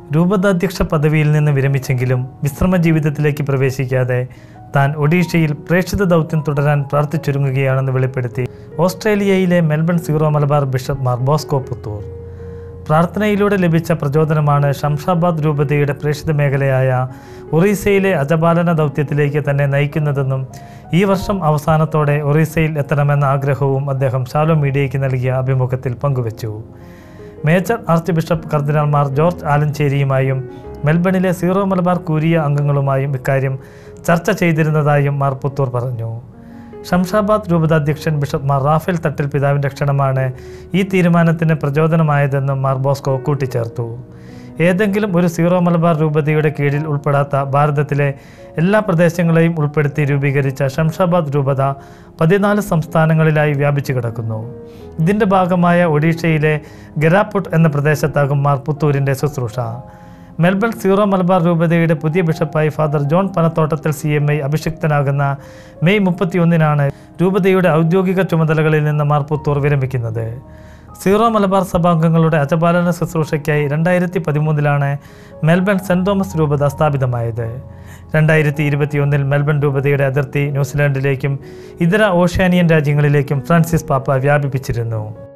രൂപതാധ്യക്ഷ പദവിയിൽ നിന്ന് വിരമിച്ചെങ്കിലും വിശ്രമ ജീവിതത്തിലേക്ക് പ്രവേശിക്കാതെ താൻ ഒഡീഷയിൽ പ്രേക്ഷിത ദൗത്യം തുടരാൻ പ്രാർത്ഥിച്ചൊരുങ്ങുകയാണെന്ന് വെളിപ്പെടുത്തി ഓസ്ട്രേലിയയിലെ Melbourne Syro Malabar bishop Mar Bosco Puthur പ്രാർത്ഥനയിലൂടെ ലഭിച്ച പ്രചോദനമാണ് ഷംഷാബാദ് രൂപതയുടെ പ്രേക്ഷിത മേഖലയായ ഒറീസയിലെ അജപാലന ദൗത്യത്തിലേക്ക് തന്നെ നയിക്കുന്നതെന്നും ഈ വർഷം അവസാനത്തോടെ ഒറീസയിൽ എത്തണമെന്ന ആഗ്രഹവും അദ്ദേഹം ഷാലോ മീഡിയയ്ക്ക് നൽകിയ അഭിമുഖത്തിൽ പങ്കുവച്ചു മേജർ ആർച്ച് ബിഷപ്പ് കർദിനാൾമാർ ജോർജ് ആലഞ്ചേരിയുമായും മെൽബണിലെ സീറോ മലബാർ കൂരിയ അംഗങ്ങളുമായും ഇക്കാര്യം ചർച്ച ചെയ്തിരുന്നതായും മാർ പുത്തൂർ പറഞ്ഞു ഷംഷാബാദ് രൂപതാധ്യക്ഷൻ ബിഷപ്പ് മാർ റാഫേൽ തട്ടിൽ പിതാവിൻ്റെ ക്ഷണമാണ് ഈ തീരുമാനത്തിന് പ്രചോദനമായതെന്നും മാർ ബോസ്കോ കൂട്ടിച്ചേർത്തു ഏതെങ്കിലും ഒരു സീറോ മലബാർ രൂപതയുടെ കീഴിൽ ഉൾപ്പെടാത്ത ഭാരതത്തിലെ എല്ലാ പ്രദേശങ്ങളെയും ഉൾപ്പെടുത്തി രൂപീകരിച്ച ഷംഷാബാദ് രൂപത പതിനാല് സംസ്ഥാനങ്ങളിലായി വ്യാപിച്ചു കിടക്കുന്നു ഇതിൻ്റെ ഭാഗമായ ഒഡീഷയിലെ ഗരാപുട്ട് എന്ന പ്രദേശത്താകും മാർ പുത്തൂരിൻ്റെ ശുശ്രൂഷ മെൽബൺ സീറോ മലബാർ രൂപതയുടെ പുതിയ ബിഷപ്പായി father John Panathottathil C M I അഭിഷിക്തനാകുന്ന മെയ് മുപ്പത്തിയൊന്നിനാണ് രൂപതയുടെ ഔദ്യോഗിക ചുമതലകളിൽ നിന്ന് മാർ പുത്തൂർ വിരമിക്കുന്നത് സീറോ മലബാർ സഭാംഗങ്ങളുടെ അജപാലന ശുശ്രൂഷയ്ക്കായി രണ്ടായിരത്തി പതിമൂന്നിലാണ് മെൽബൺ സെൻറ് തോമസ് രൂപത സ്ഥാപിതമായത് രണ്ടായിരത്തി ഇരുപത്തിയൊന്നിൽ മെൽബൺ രൂപതയുടെ അതിർത്തി ന്യൂസിലാൻഡിലേക്കും ഇതര ഓഷ്യാനിയൻ രാജ്യങ്ങളിലേക്കും ഫ്രാൻസിസ് പാപ്പ വ്യാപിപ്പിച്ചിരുന്നു